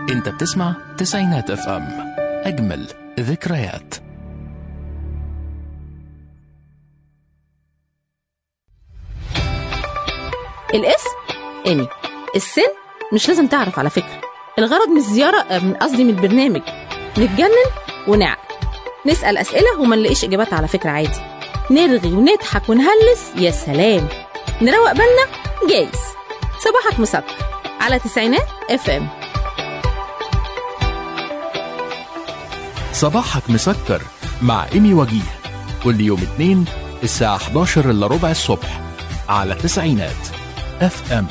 انت بتسمع تسعينات اف ام اجمل ذكريات الاسم ايمي السن مش لازم تعرف على فكرة الغرض من الزيارة آه، من قصدي من البرنامج نتجنن ونعقل نسأل أسئلة وما نلاقيش إجابات على فكرة عادي نرغي ونضحك ونهلس يا سلام نروق بالنا جايز صباحك مسكر على تسعينات اف ام صباحك مسكر مع ايمي وجيه كل يوم اثنين الساعة 11 الا ربع الصبح على تسعينات اف ام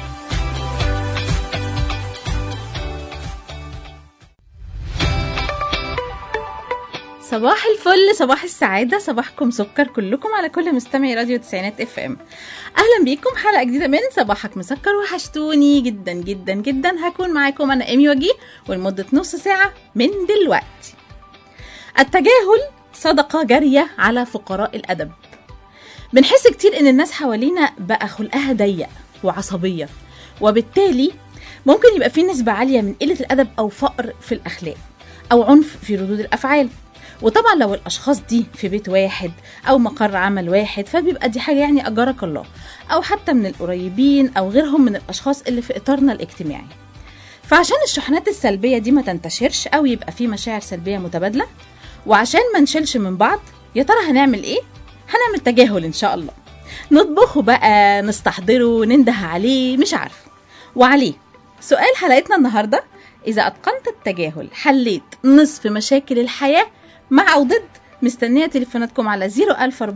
صباح الفل صباح السعادة صباحكم سكر كلكم على كل مستمعي راديو تسعينات اف ام اهلا بيكم حلقة جديدة من صباحك مسكر وحشتوني جدا جدا جدا هكون معاكم انا ايمي وجيه ولمدة نص ساعة من دلوقتي التجاهل صدقة جارية على فقراء الأدب بنحس كتير إن الناس حوالينا بقى خلقها ضيق وعصبية وبالتالي ممكن يبقى في نسبة عالية من قلة الأدب أو فقر في الأخلاق أو عنف في ردود الأفعال وطبعا لو الأشخاص دي في بيت واحد أو مقر عمل واحد فبيبقى دي حاجة يعني أجرك الله أو حتى من القريبين أو غيرهم من الأشخاص اللي في إطارنا الاجتماعي فعشان الشحنات السلبية دي ما تنتشرش أو يبقى في مشاعر سلبية متبادلة وعشان ما نشيلش من بعض يا ترى هنعمل ايه هنعمل تجاهل ان شاء الله نطبخه بقى نستحضره ننده عليه مش عارف وعليه سؤال حلقتنا النهارده اذا اتقنت التجاهل حليت نصف مشاكل الحياه مع او ضد مستنيه تليفوناتكم على 004278994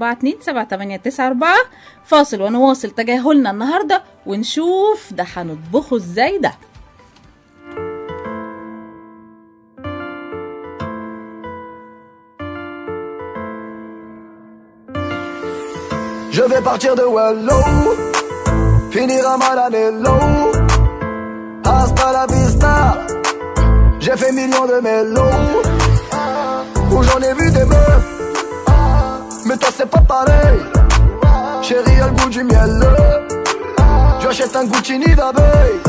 فاصل ونواصل تجاهلنا النهارده ونشوف ده هنطبخه ازاي ده Je vais partir de Wallo Finir à Malanello Hasta la vista J'ai fait millions de mélos Où j'en ai vu des meufs Mais toi c'est pas pareil Chérie a le goût du miel J'achète un Gucci ni d'abeille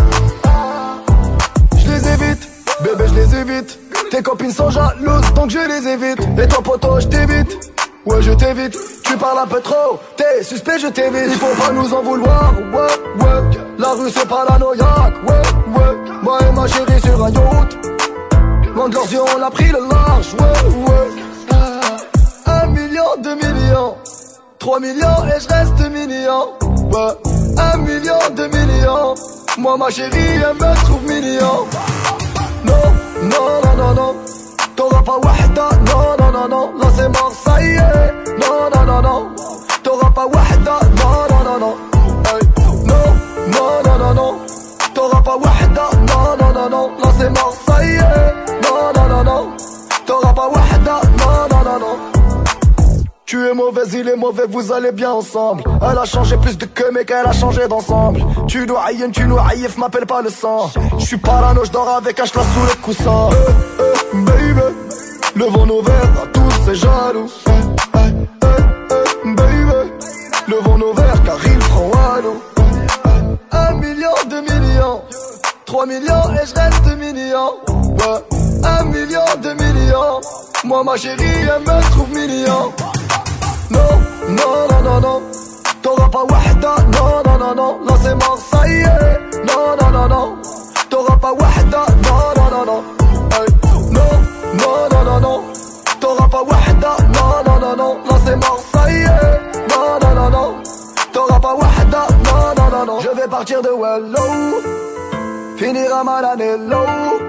Je les évite Bébé je les évite Tes copines sont jalouses donc je les évite Et toi poteau je t'évite Ouais je t'évite Tu parles un peu trop T'es suspect je t'évite Il faut pas nous en vouloir Ouais ouais La rue c'est pas la noyac Ouais ouais Moi et ma chérie sur un yacht Loin de leurs yeux on a pris le large Ouais ouais Ah, Un million, deux millions Trois millions et je reste mignon Ouais Un million, deux millions Moi ma chérie elle me trouve mignon non, non, non, non, non T'auras pas wahda, non, non, non, non Là c'est mort, ça y est Non, non, non, non T'auras pas wahda, non, non, non, non Hey. Non, non, non, non, non T'auras pas wahda, non, non, non, non Là c'est mort, ça y est Non, non, non, non T'auras pas wahda, non, non, non, non tu es mauvais, il est mauvais, vous allez bien ensemble Elle a changé plus de que mais qu'elle a changé d'ensemble Tu dois aïen, tu nous haïf, m'appelle pas le sang Je suis parano, je dors avec un ch'la sous le coussin Eh, eh, baby Levons nos verres à tous ces jaloux Eh, eh, eh, eh, baby Levons nos verres car ils feront à nous Un million, deux millions Trois millions et je reste mignon Ouais Un million, deux millions Moi ma chérie elle me trouve mignon non, non, non, non, non T'auras pas wahda, non, non, non, non Là c'est mort, ça y est Non, non, non, non T'auras pas wahda, non, non, non, non Hey. Non, non, non, non, non T'auras pas wahda, non, non, non, non Là c'est mort, ça y est Non, non, non, non T'auras pas wahda, non, non, non, non Je vais partir de Wallo Finir à Malanello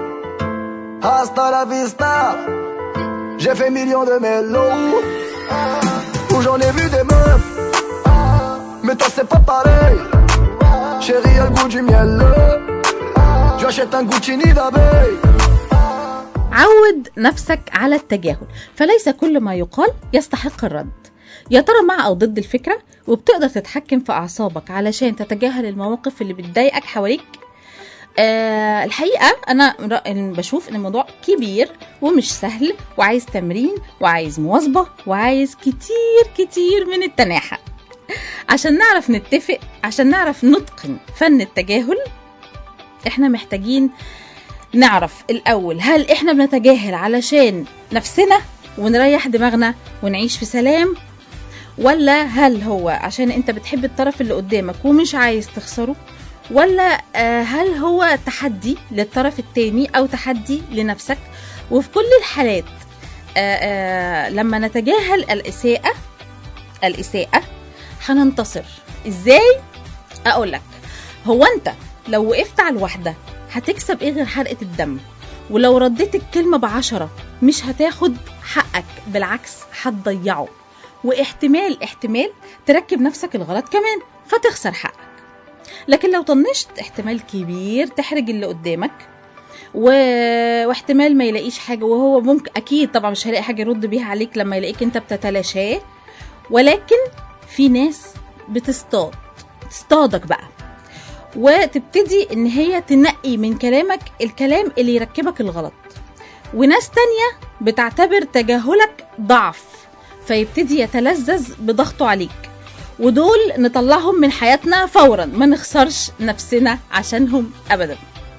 Hasta la vista J'ai fait millions de mélos où j'en ai vu des meufs Mais toi c'est pas pareil Chérie a le goût du miel J'achète un Gucci ni d'abeille عود نفسك على التجاهل فليس كل ما يقال يستحق الرد يا ترى مع او ضد الفكره وبتقدر تتحكم في اعصابك علشان تتجاهل المواقف اللي بتضايقك حواليك آه الحقيقه انا رأ- بشوف ان الموضوع كبير ومش سهل وعايز تمرين وعايز مواظبه وعايز كتير كتير من التناحه عشان نعرف نتفق عشان نعرف نتقن فن التجاهل احنا محتاجين نعرف الاول هل احنا بنتجاهل علشان نفسنا ونريح دماغنا ونعيش في سلام ولا هل هو عشان انت بتحب الطرف اللي قدامك ومش عايز تخسره ولا آه، هل هو تحدي للطرف التاني او تحدي لنفسك وفي كل الحالات آه، آه، لما نتجاهل الاساءة الاساءة هننتصر ازاي اقول لك هو انت لو وقفت على الواحدة هتكسب ايه غير حرقة الدم ولو رديت الكلمة بعشرة مش هتاخد حقك بالعكس هتضيعه واحتمال احتمال تركب نفسك الغلط كمان فتخسر حقك لكن لو طنشت احتمال كبير تحرج اللي قدامك و... واحتمال ما يلاقيش حاجة وهو ممكن أكيد طبعا مش هيلاقي حاجة يرد بيها عليك لما يلاقيك أنت بتتلاشاه ولكن في ناس بتصطاد تصطادك بقى وتبتدي ان هي تنقي من كلامك الكلام اللي يركبك الغلط وناس تانية بتعتبر تجاهلك ضعف فيبتدي يتلذذ بضغطه عليك ودول نطلعهم من حياتنا فورا ما نخسرش نفسنا عشانهم ابدا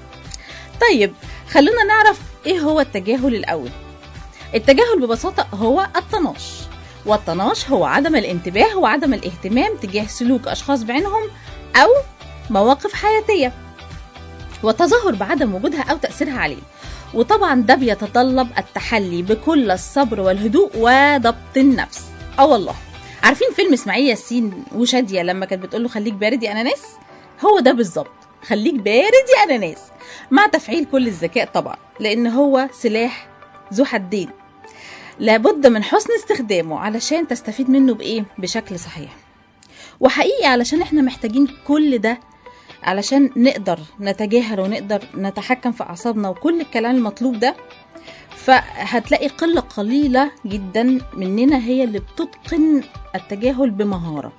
طيب خلونا نعرف ايه هو التجاهل الاول التجاهل ببساطة هو الطناش والطناش هو عدم الانتباه وعدم الاهتمام تجاه سلوك اشخاص بعينهم او مواقف حياتية والتظاهر بعدم وجودها أو تأثيرها عليه وطبعا ده بيتطلب التحلي بكل الصبر والهدوء وضبط النفس اه والله عارفين فيلم اسماعيل ياسين وشادية لما كانت بتقول له خليك بارد يا اناناس هو ده بالظبط خليك بارد يا اناناس مع تفعيل كل الذكاء طبعا لان هو سلاح ذو حدين لابد من حسن استخدامه علشان تستفيد منه بايه بشكل صحيح وحقيقي علشان احنا محتاجين كل ده علشان نقدر نتجاهل ونقدر نتحكم في اعصابنا وكل الكلام المطلوب ده فهتلاقي قلة قليلة جدا مننا هي اللي بتتقن التجاهل بمهارة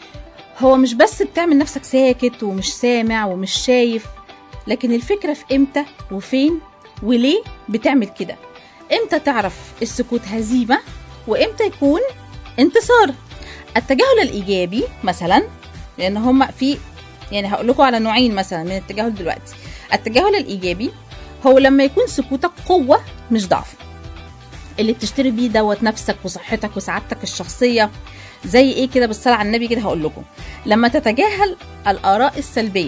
هو مش بس بتعمل نفسك ساكت ومش سامع ومش شايف لكن الفكرة في امتى وفين وليه بتعمل كده امتى تعرف السكوت هزيمة وامتى يكون انتصار التجاهل الايجابي مثلا لان هم في يعني هقول لكم على نوعين مثلا من التجاهل دلوقتي التجاهل الايجابي هو لما يكون سكوتك قوه مش ضعف اللي بتشتري بيه دوت نفسك وصحتك وسعادتك الشخصيه زي ايه كده بالصلاه على النبي كده هقول لكم لما تتجاهل الاراء السلبيه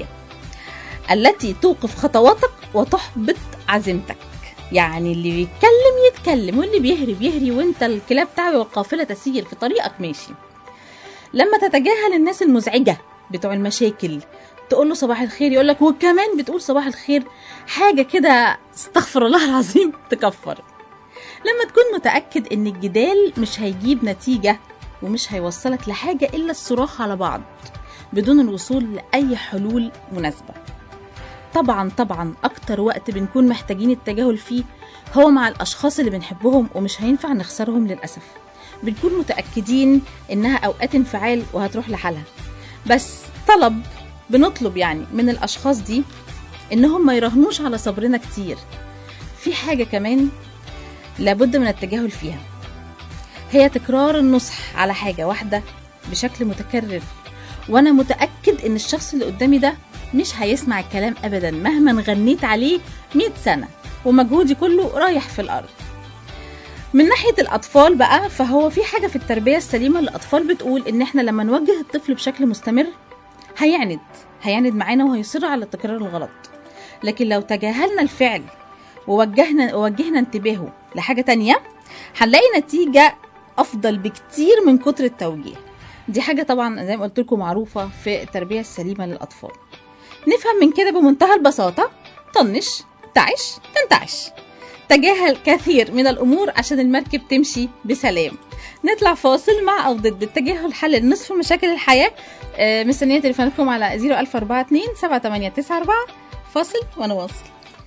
التي توقف خطواتك وتحبط عزيمتك يعني اللي بيتكلم يتكلم واللي بيهري بيهري وانت الكلاب تعوي والقافله تسير في طريقك ماشي لما تتجاهل الناس المزعجه بتوع المشاكل تقول له صباح الخير يقول لك وكمان بتقول صباح الخير حاجه كده استغفر الله العظيم تكفر لما تكون متاكد ان الجدال مش هيجيب نتيجه ومش هيوصلك لحاجه الا الصراخ على بعض بدون الوصول لاي حلول مناسبه طبعا طبعا اكتر وقت بنكون محتاجين التجاهل فيه هو مع الاشخاص اللي بنحبهم ومش هينفع نخسرهم للاسف بنكون متاكدين انها اوقات انفعال وهتروح لحالها بس طلب بنطلب يعني من الاشخاص دي انهم ما يراهنوش على صبرنا كتير في حاجه كمان لابد من التجاهل فيها هي تكرار النصح على حاجه واحده بشكل متكرر وانا متاكد ان الشخص اللي قدامي ده مش هيسمع الكلام ابدا مهما غنيت عليه 100 سنه ومجهودي كله رايح في الارض من ناحيه الاطفال بقى فهو في حاجه في التربيه السليمه للاطفال بتقول ان احنا لما نوجه الطفل بشكل مستمر هيعند هيعند معانا وهيصر على تكرار الغلط لكن لو تجاهلنا الفعل ووجهنا ووجهنا انتباهه لحاجه تانية هنلاقي نتيجه افضل بكتير من كتر التوجيه دي حاجه طبعا زي ما قلت لكم معروفه في التربيه السليمه للاطفال نفهم من كده بمنتهى البساطه طنش تعش تنتعش تجاهل كثير من الامور عشان المركب تمشي بسلام نطلع فاصل مع او ضد التجاهل حل نصف مشاكل الحياه آه، مستنيه تليفوناتكم على 01042 7894 فاصل ونواصل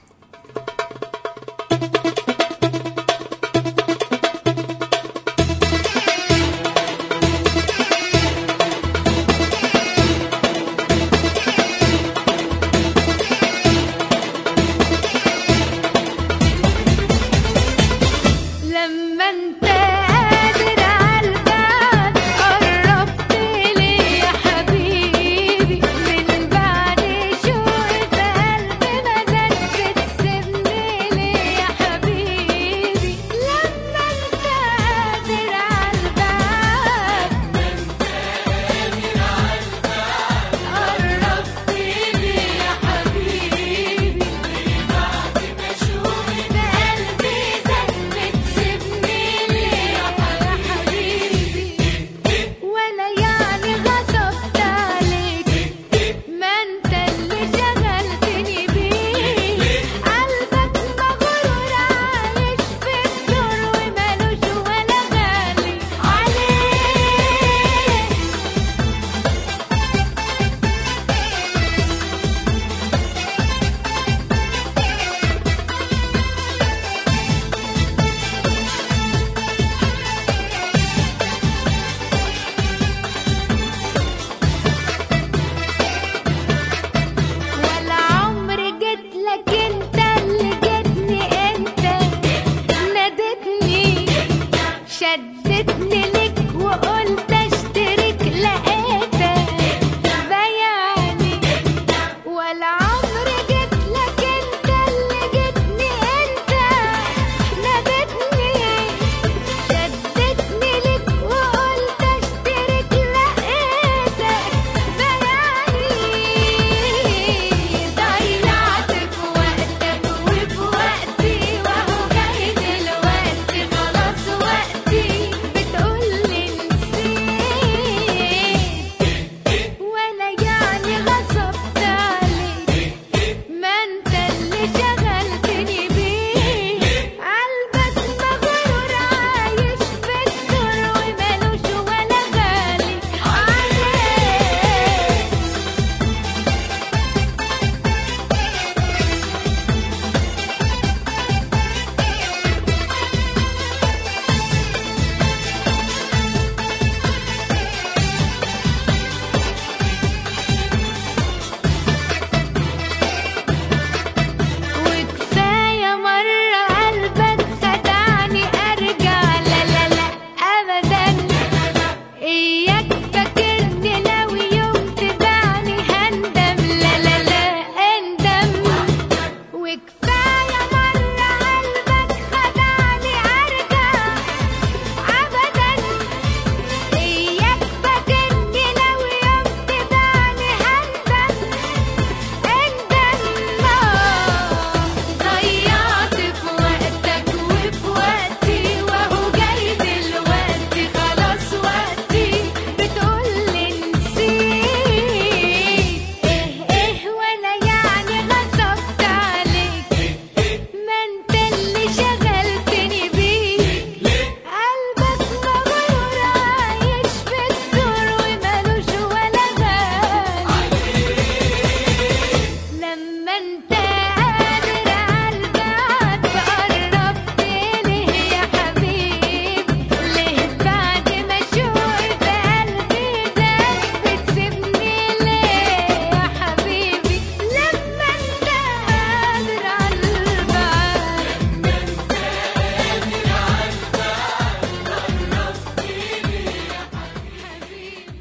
لما انت قادر عالبعد قربت لي يا حبيبي من بعد شوق قلبي ما زال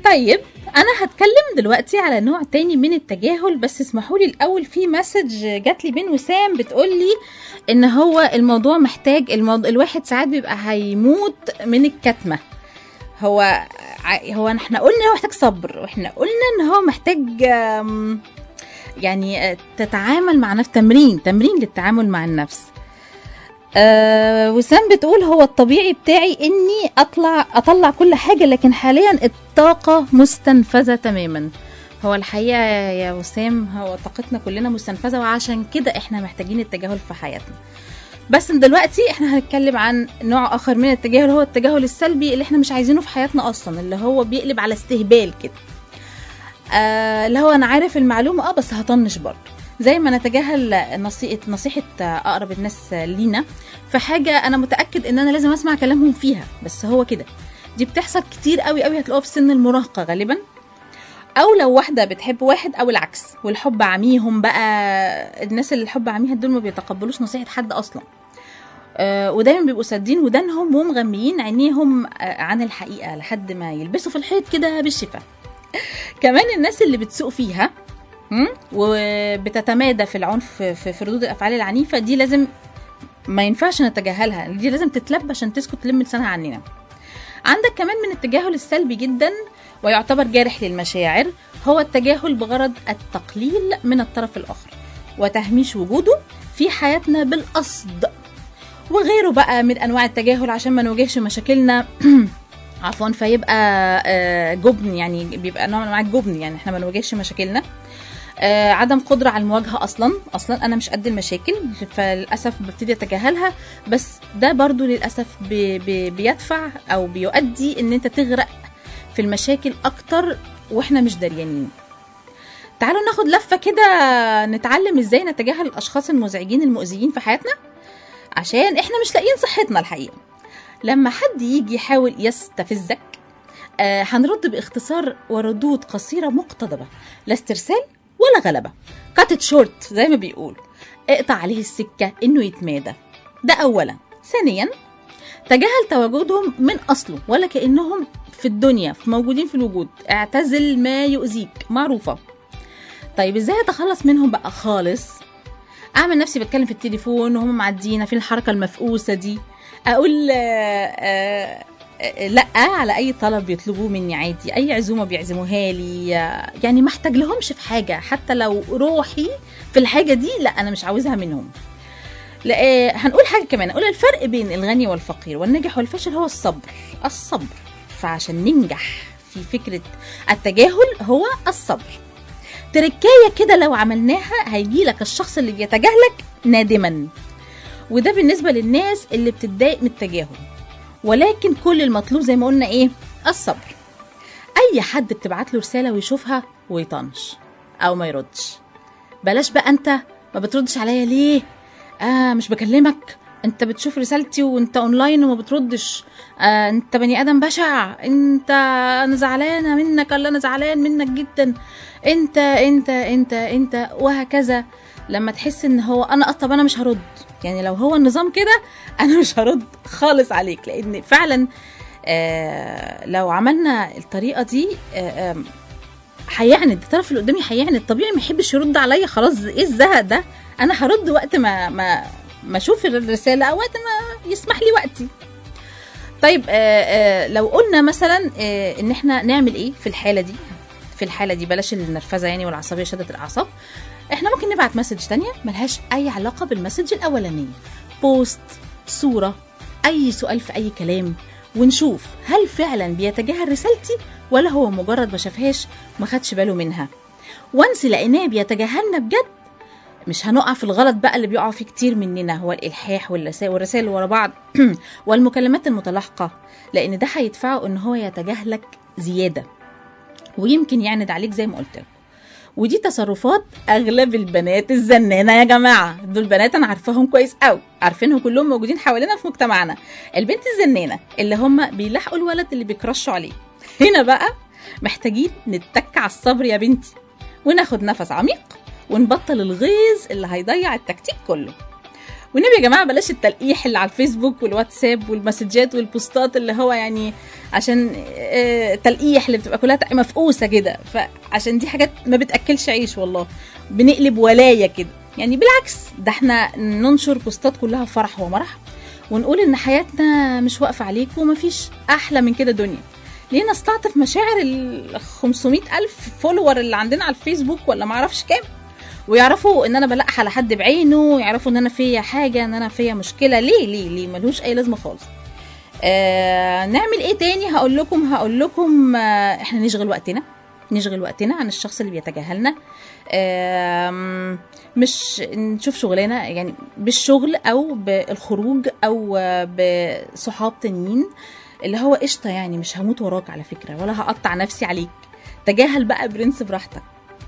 طيب انا هتكلم دلوقتي على نوع تاني من التجاهل بس اسمحوا لي الاول في مسج جات لي من وسام بتقول لي ان هو الموضوع محتاج الموضوع الواحد ساعات بيبقى هيموت من الكتمه هو ع- هو احنا قلنا هو محتاج صبر واحنا قلنا ان هو محتاج آم، يعني آه، تتعامل مع نفس تمرين تمرين للتعامل مع النفس آه وسام بتقول هو الطبيعي بتاعي اني اطلع اطلع كل حاجه لكن حاليا الطاقه مستنفذه تماما هو الحقيقه يا وسام هو طاقتنا كلنا مستنفذه وعشان كده احنا محتاجين التجاهل في حياتنا بس دلوقتي احنا هنتكلم عن نوع اخر من التجاهل هو التجاهل السلبي اللي احنا مش عايزينه في حياتنا اصلا اللي هو بيقلب على استهبال كده آه اللي هو انا عارف المعلومه اه بس هطنش برضه زي ما نتجاهل نصيحه نصيحه اقرب الناس لينا في حاجه انا متاكد ان انا لازم اسمع كلامهم فيها بس هو كده دي بتحصل كتير قوي قوي هتلاقوها في سن المراهقه غالبا او لو واحده بتحب واحد او العكس والحب عميهم بقى الناس اللي الحب عميها دول ما بيتقبلوش نصيحه حد اصلا آه ودايما بيبقوا سادين ودانهم ومغميين عينيهم آه عن الحقيقه لحد ما يلبسوا في الحيط كده بالشفا كمان الناس اللي بتسوق فيها مم؟ وبتتمادى في العنف في في ردود الافعال العنيفه دي لازم ما ينفعش نتجاهلها دي لازم تتلب عشان تسكت تلم لسانها عننا عندك كمان من التجاهل السلبي جدا ويعتبر جارح للمشاعر هو التجاهل بغرض التقليل من الطرف الاخر وتهميش وجوده في حياتنا بالقصد وغيره بقى من انواع التجاهل عشان ما نواجهش مشاكلنا عفوا فيبقى آه، جبن يعني بيبقى نوع من انواع الجبن يعني احنا ما نواجهش مشاكلنا آه، عدم قدرة على المواجهة أصلا أصلا أنا مش قد المشاكل فللأسف ببتدي أتجاهلها بس ده برضو للأسف بي بي بيدفع أو بيؤدي إن أنت تغرق في المشاكل أكتر وإحنا مش دريانين تعالوا ناخد لفة كده نتعلم إزاي نتجاهل الأشخاص المزعجين المؤذيين في حياتنا عشان إحنا مش لاقيين صحتنا الحقيقة لما حد يجي يحاول يستفزك آه هنرد باختصار وردود قصيرة مقتضبة لا استرسال ولا غلبة كاتت شورت زي ما بيقول اقطع عليه السكة انه يتمادى ده اولا ثانيا تجاهل تواجدهم من اصله ولا كانهم في الدنيا موجودين في الوجود اعتزل ما يؤذيك معروفة طيب ازاي اتخلص منهم بقى خالص اعمل نفسي بتكلم في التليفون وهم معديين في الحركة المفقوسة دي اقول آه آه آه، لا على اي طلب بيطلبوه مني عادي اي عزومه بيعزموها لي آه، يعني ما احتاج لهمش في حاجه حتى لو روحي في الحاجه دي لا انا مش عاوزها منهم لا آه، هنقول حاجه كمان نقول الفرق بين الغني والفقير والناجح والفاشل هو الصبر الصبر فعشان ننجح في فكره التجاهل هو الصبر تركايه كده لو عملناها هيجي لك الشخص اللي بيتجاهلك نادما وده بالنسبه للناس اللي بتتضايق من التجاهل ولكن كل المطلوب زي ما قلنا ايه الصبر اي حد بتبعت له رساله ويشوفها ويطنش او ما يردش بلاش بقى انت ما بتردش عليا ليه اه مش بكلمك انت بتشوف رسالتي وانت اونلاين وما بتردش آه انت بني ادم بشع انت انا زعلانه منك ولا انا زعلان منك جدا انت انت انت انت وهكذا لما تحس ان هو انا طب انا مش هرد يعني لو هو النظام كده انا مش هرد خالص عليك لان فعلا آه لو عملنا الطريقه دي آه آم، هيعند الطرف اللي قدامي هيعند طبيعي ما يحبش يرد عليا خلاص ايه الزهق ده انا هرد وقت ما ما ما اشوف الرساله او وقت ما يسمح لي وقتي طيب آه آه لو قلنا مثلا آه ان احنا نعمل ايه في الحاله دي في الحاله دي بلاش النرفزه يعني والعصبيه شده الاعصاب احنا ممكن نبعت مسج تانية ملهاش اي علاقه بالمسج الاولانيه بوست صوره اي سؤال في اي كلام ونشوف هل فعلا بيتجاهل رسالتي ولا هو مجرد ما شافهاش ما خدش باله منها وانس لقيناه بيتجاهلنا بجد مش هنقع في الغلط بقى اللي بيقعوا فيه كتير مننا هو الالحاح والرسائل والرسائل اللي ورا بعض والمكالمات المتلاحقه لان ده هيدفعه ان هو يتجاهلك زياده ويمكن يعند عليك زي ما قلت لك ودي تصرفات اغلب البنات الزنانه يا جماعه دول بنات انا عارفاهم كويس قوي عارفينهم كلهم موجودين حوالينا في مجتمعنا البنت الزنانه اللي هم بيلاحقوا الولد اللي بيكرشوا عليه هنا بقى محتاجين نتك على الصبر يا بنتي وناخد نفس عميق ونبطل الغيظ اللي هيضيع التكتيك كله والنبي يا جماعه بلاش التلقيح اللي على الفيسبوك والواتساب والمسجات والبوستات اللي هو يعني عشان آه، تلقيح اللي بتبقى كلها تق- مفقوسه كده فعشان دي حاجات ما بتاكلش عيش والله بنقلب ولايه كده يعني بالعكس ده احنا ننشر بوستات كلها فرح ومرح ونقول ان حياتنا مش واقفه عليك ومفيش احلى من كده دنيا ليه نستعطف مشاعر ال 500 الف فولور اللي عندنا على الفيسبوك ولا معرفش كام ويعرفوا ان انا بلقح على حد بعينه يعرفوا ان انا فيا حاجه ان انا فيا مشكله ليه ليه ليه ملوش اي لازمه خالص آه نعمل ايه تاني هقول لكم هقول لكم آه احنا نشغل وقتنا نشغل وقتنا عن الشخص اللي بيتجاهلنا آم، مش نشوف شغلانه يعني بالشغل او بالخروج او آه، بصحاب تانيين اللي هو قشطه يعني مش هموت وراك على فكره ولا هقطع نفسي عليك تجاهل بقى برنس براحتك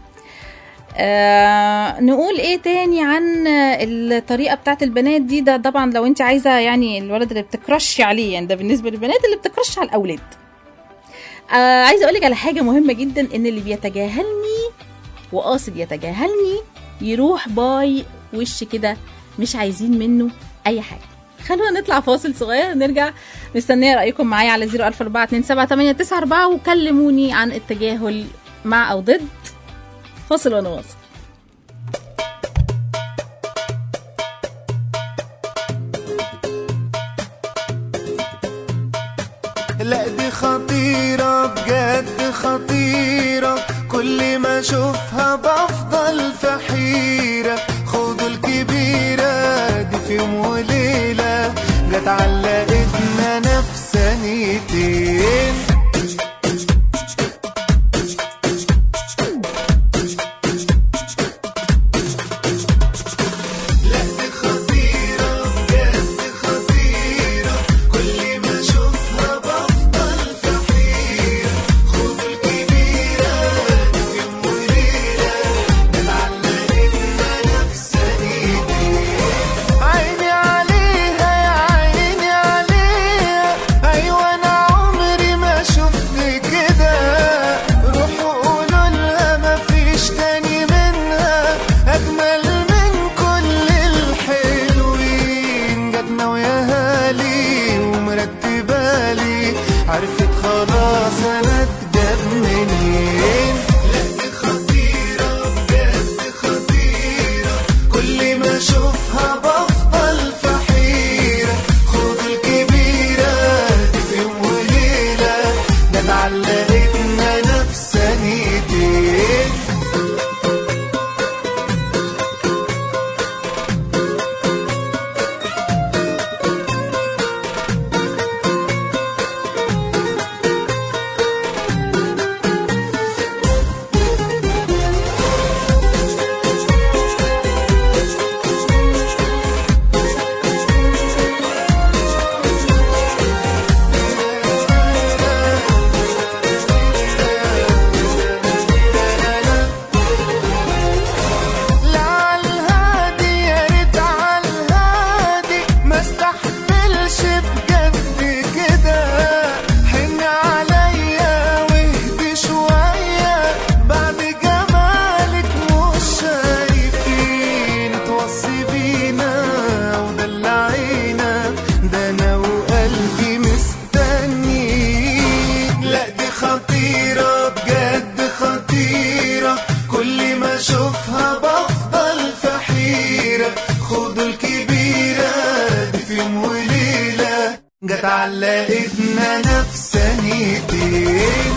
آه نقول ايه تاني عن الطريقه بتاعت البنات دي ده طبعا لو انت عايزه يعني الولد اللي بتكرش عليه يعني ده بالنسبه للبنات اللي بتكرش على الاولاد آه عايزه اقول لك على حاجه مهمه جدا ان اللي بيتجاهلني وقاصد يتجاهلني يروح باي وش كده مش عايزين منه اي حاجه خلونا نطلع فاصل صغير ونرجع مستنيه رايكم معايا على 004278994 وكلموني عن التجاهل مع او ضد فاصل ونواصل لا دي خطيرة بجد خطيرة كل ما اشوفها بفضل في حيرة خدوا الكبيرة دي في يوم وليلة جت علقتنا نفسانيتين لا دي خطيرة بجد خطيرة كل ما اشوفها بفضل في حيرة خدوا الكبيرة دي في يوم وليلة متعلقتنا نفسانيتين عيني عليها يا عيني عليها ايوه انا عمري ما شفت كده روحوا قولوا لها مفيش تاني منها اجمل من كل الحلوين جاتنا وياها لي ومرتبالي عرفت خلاص انا اتجاب منين لا دي خطيرة بجد خطيرة كل ما اشوفها بفضل في حيرة خدوا الكبيرة دي في يوم وليلة ده اتعلقتنا نفسانيتين لا عالهادي يا ريت عالهادي ما استحملش بجد كده حن عليا واهدي شوية بعد جمالك مش شايفين توصي بينا ودلعينا ده انا وقلبي مستني لا دي خطيرة بجد خطيرة كل ما اشوفها بفضل في حيرة خدوا الكبيرة دي في يوم وليلة جت علقتنا نفسانيتين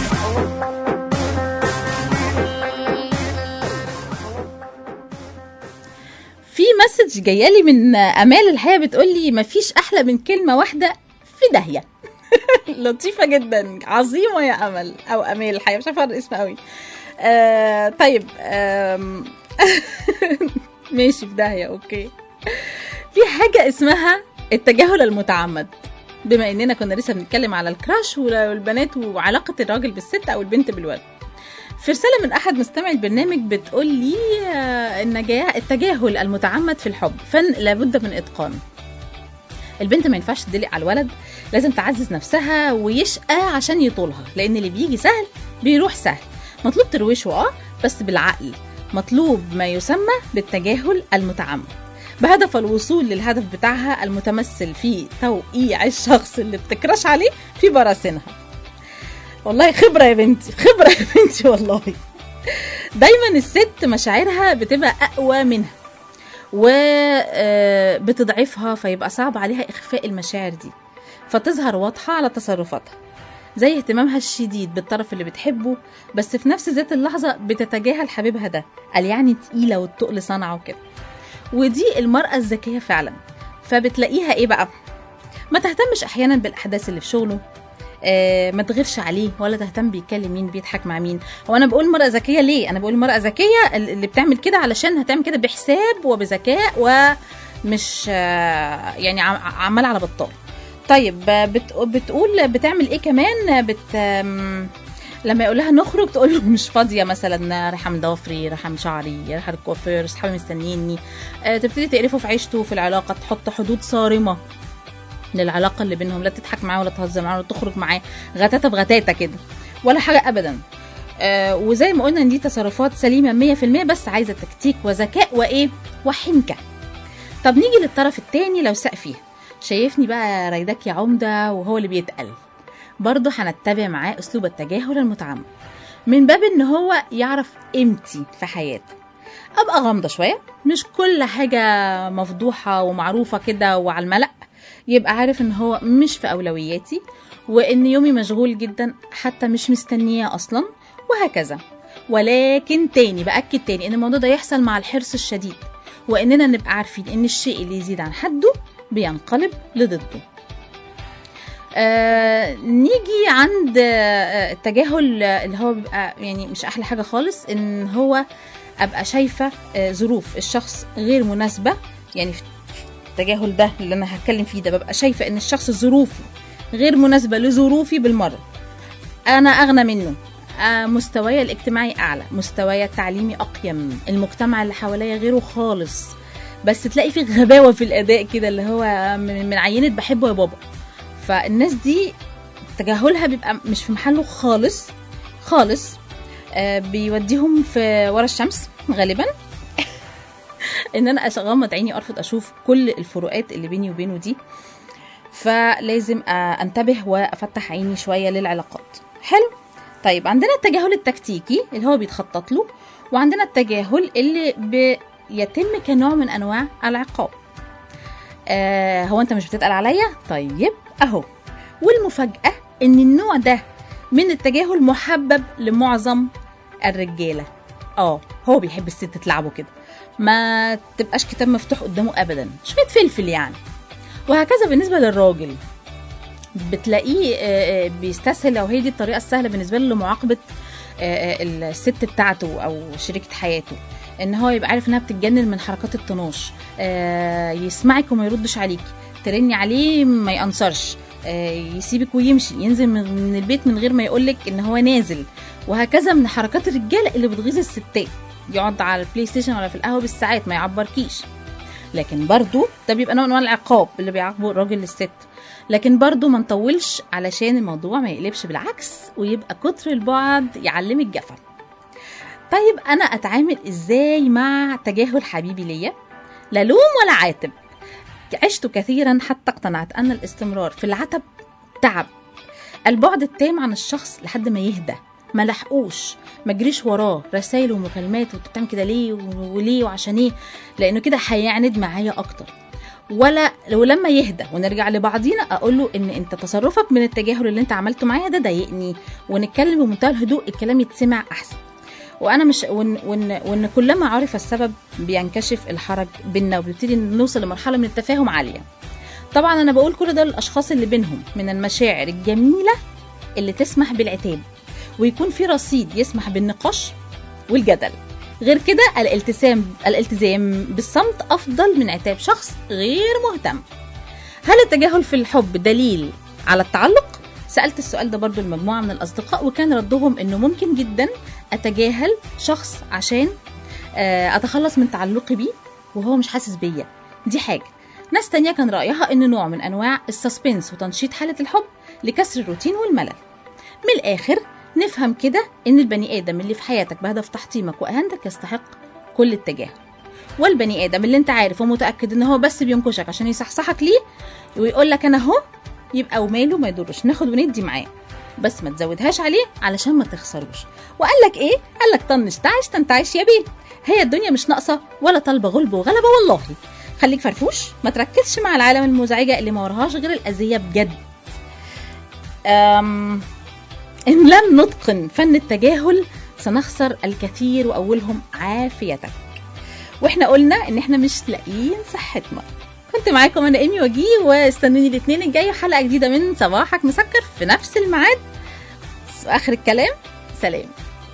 في مسج جايالي من امال الحقيقه بتقول لي مفيش احلى من كلمه واحده في داهيه لطيفه جدا عظيمه يا امل او امال الحقيقه مش عارفه الاسم قوي آه طيب آم، ماشي في داهيه اوكي في حاجه اسمها التجاهل المتعمد بما اننا كنا لسه بنتكلم على الكراش والبنات وعلاقه الراجل بالست او البنت بالولد في رسالة من أحد مستمعي البرنامج بتقول لي آه، إن جا- التجاهل المتعمد في الحب فن لابد من إتقانه البنت ما ينفعش تدلق على الولد لازم تعزز نفسها ويشقى عشان يطولها لأن اللي بيجي سهل بيروح سهل مطلوب ترويشه اه بس بالعقل مطلوب ما يسمى بالتجاهل المتعمد بهدف الوصول للهدف بتاعها المتمثل في توقيع الشخص اللي بتكرش عليه في براثنها والله خبرة يا بنتي خبرة يا بنتي والله دايما الست مشاعرها بتبقى أقوى منها وبتضعفها فيبقى صعب عليها إخفاء المشاعر دي فتظهر واضحة على تصرفاتها زي اهتمامها الشديد بالطرف اللي بتحبه بس في نفس ذات اللحظة بتتجاهل حبيبها ده قال يعني تقيلة والتقل صنعة وكده ودي المرأة الذكية فعلا فبتلاقيها ايه بقى ما تهتمش احيانا بالاحداث اللي في شغله آه ما تغيرش عليه ولا تهتم بيتكلم مين بيضحك مع مين هو انا بقول مرأة ذكية ليه انا بقول مرأة ذكية اللي بتعمل كده علشان هتعمل كده بحساب وبذكاء ومش آه يعني عم- عمال على بطال طيب آه، بت بتقول بتعمل ايه كمان آه، بت آم، لما يقول لها نخرج تقول له مش فاضيه مثلا رايحه من ضوافري رايحه من شعري رايحه الكوافير اصحابي مستنيني آه، تبتدي تقرفه في عيشته في العلاقه تحط حدود صارمه للعلاقه اللي بينهم لا تضحك معاه ولا تهزر معاه ولا تخرج معاه غتاته بغتاته كده ولا حاجه ابدا آه وزي ما قلنا ان دي تصرفات سليمه 100% بس عايزه تكتيك وذكاء وايه وحنكه طب نيجي للطرف التاني لو ساق فيها شايفني بقى رايدك يا عمده وهو اللي بيتقل برضه هنتبع معاه اسلوب التجاهل المتعمد من باب ان هو يعرف قيمتي في حياته ابقى غامضه شويه مش كل حاجه مفضوحه ومعروفه كده وعلى الملأ يبقى عارف ان هو مش في اولوياتي وان يومي مشغول جدا حتى مش مستنياه اصلا وهكذا ولكن تاني باكد تاني ان الموضوع ده يحصل مع الحرص الشديد واننا نبقى عارفين ان الشيء اللي يزيد عن حده بينقلب لضده آه نيجي عند آه التجاهل آه، اللي هو بيبقى يعني مش احلى حاجه خالص ان هو ابقى شايفه آه ظروف الشخص غير مناسبه يعني في التجاهل ده اللي انا هتكلم فيه ده ببقى شايفه ان الشخص ظروفه غير مناسبه لظروفي بالمره انا اغنى منه آه، مستواي الاجتماعي اعلى مستواي التعليمي اقيم المجتمع اللي حواليا غيره خالص بس تلاقي في غباوه في الاداء كده اللي هو من من عينه بحبه يا بابا فالناس دي تجاهلها بيبقى مش في محله خالص خالص آه، بيوديهم في ورا الشمس غالبا ان انا اغمض عيني وارفض اشوف كل الفروقات اللي بيني وبينه دي فلازم آه، انتبه وافتح عيني شويه للعلاقات حلو طيب عندنا التجاهل التكتيكي اللي هو بيتخطط له وعندنا التجاهل اللي بيتم كنوع من انواع العقاب آه هو انت مش بتتقل عليا طيب اهو والمفاجاه ان النوع ده من التجاهل محبب لمعظم الرجاله اه هو بيحب الست تلعبه كده ما تبقاش كتاب مفتوح قدامه ابدا شويه فلفل يعني وهكذا بالنسبه للراجل بتلاقيه آه، آه، بيستسهل او هي دي الطريقه السهله بالنسبه له لمعاقبه آه، آه، الست بتاعته او شريكه حياته ان هو يبقى عارف انها بتتجنن من حركات الطناش آه، يسمعك وما يردش عليكي ترني عليه ما يأنصرش آه، يسيبك ويمشي ينزل من من البيت من غير ما يقولك ان هو نازل وهكذا من حركات الرجاله اللي بتغيظ الستات يقعد على البلاي ستيشن ولا في القهوه بالساعات ما يعبركيش لكن برضو ده بيبقى نوع من أنواع العقاب اللي بيعاقبه الراجل للست لكن برضو ما نطولش علشان الموضوع ما يقلبش بالعكس ويبقى كتر البعد يعلم الجفا طيب انا اتعامل ازاي مع تجاهل حبيبي ليا لا لوم ولا عاتب عشت كثيرا حتى اقتنعت ان الاستمرار في العتب تعب البعد التام عن الشخص لحد ما يهدى ما لحقوش ما جريش وراه رسائل ومكالمات وانت بتعمل كده ليه وليه وعشان ايه لانه كده هيعند معايا اكتر ولا ولما يهدى ونرجع لبعضينا اقول له ان انت تصرفك من التجاهل اللي انت عملته معايا ده ضايقني ونتكلم بمنتهى الهدوء الكلام يتسمع احسن وانا مش وان وان, وإن كلما عرف السبب بينكشف الحرج بينا وبنبتدي نوصل لمرحله من التفاهم عاليه طبعا انا بقول كل ده للاشخاص اللي بينهم من المشاعر الجميله اللي تسمح بالعتاب ويكون في رصيد يسمح بالنقاش والجدل غير كده الالتزام الالتزام بالصمت افضل من عتاب شخص غير مهتم هل التجاهل في الحب دليل على التعلق سالت السؤال ده برضو لمجموعه من الاصدقاء وكان ردهم انه ممكن جدا اتجاهل شخص عشان آه، اتخلص من تعلقي بيه وهو مش حاسس بيا دي حاجه ناس تانية كان رأيها إنه نوع من أنواع السسبنس وتنشيط حالة الحب لكسر الروتين والملل من الآخر نفهم كده إن البني آدم اللي في حياتك بهدف تحطيمك وإهانتك يستحق كل التجاهل والبني ادم اللي انت عارف ومتاكد ان هو بس بينكشك عشان يصحصحك ليه ويقول لك انا اهو يبقى وماله ما يضرش ناخد وندي معاه بس ما تزودهاش عليه علشان ما تخسروش وقال لك ايه قال لك طنش تعش تنتعش يا بيه هي الدنيا مش ناقصه ولا طالبه غلب وغلبه والله خليك فرفوش ما تركزش مع العالم المزعجه اللي ما وراهاش غير الاذيه بجد أم إن لم نتقن فن التجاهل سنخسر الكثير وأولهم عافيتك واحنا قلنا ان احنا مش لاقيين صحتنا كنت معاكم انا ايمي وجيه واستنوني الاثنين الجاي حلقه جديده من صباحك مسكر في نفس الميعاد اخر الكلام سلام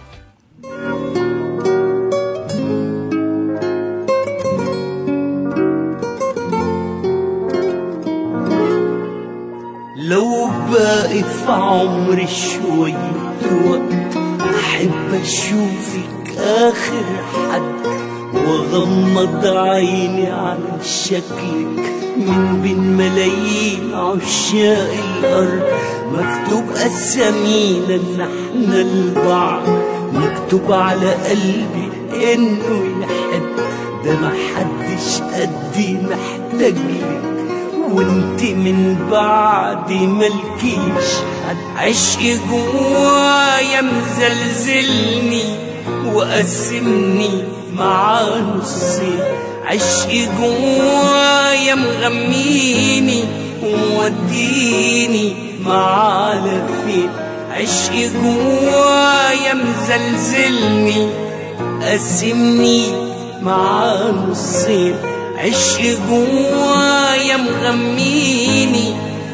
لو باقي في عمري شوية وقت أحب أشوفك آخر حد وأغمض عيني على شكلك من بين ملايين عشاق الأرض مكتوب أسامينا إن إحنا لبعض مكتوب على قلبي إنه يحب ده محدش قدي محتاج لك وانت من بعد ملكيش حد عشق جوايا مزلزلني وقسمني مع نصين عشق جوايا مغميني ووديني مع على فين عشق جوايا مزلزلني قسمني مع نصين عشق جوايا مغميني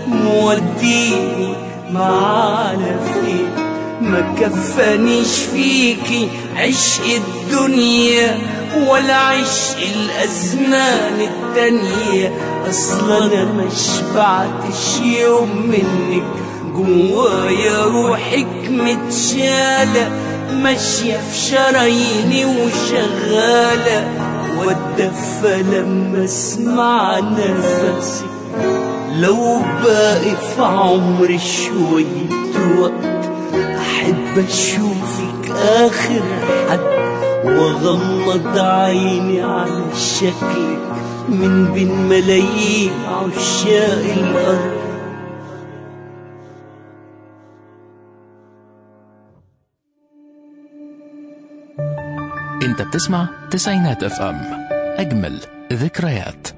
موديني معانا فين ما كفانيش فيكي عشق الدنيا ولا عشق الأزمان التانية أصلا أنا ما شبعتش يوم منك جوايا روحك متشالة ماشية في شراييني وشغالة واتدفى لما اسمع نفسي لو باقي في عمري شوية وقت أحب أشوفك آخر حد وأغمض عيني على شكلك من بين ملايين عشاق الأرض انت بتسمع تسعينات اف ام اجمل ذكريات